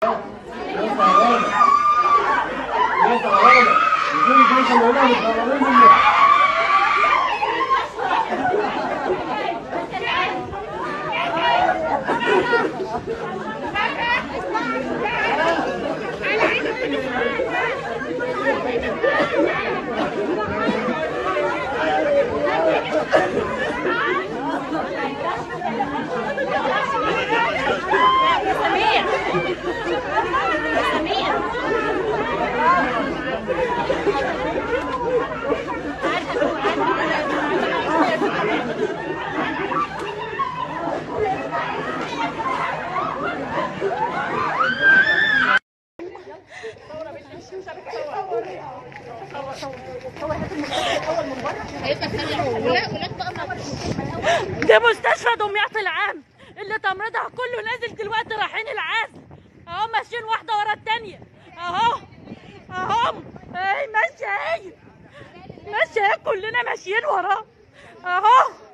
ده مستشفى دمياط العام اللي تمريضها كله نازل دلوقتي رايحين العزل اهو ماشيين واحده ورا التانيه اهو اهو اهي ماشيه اهي ماشيه اهي كلنا ماشيين وراه اهو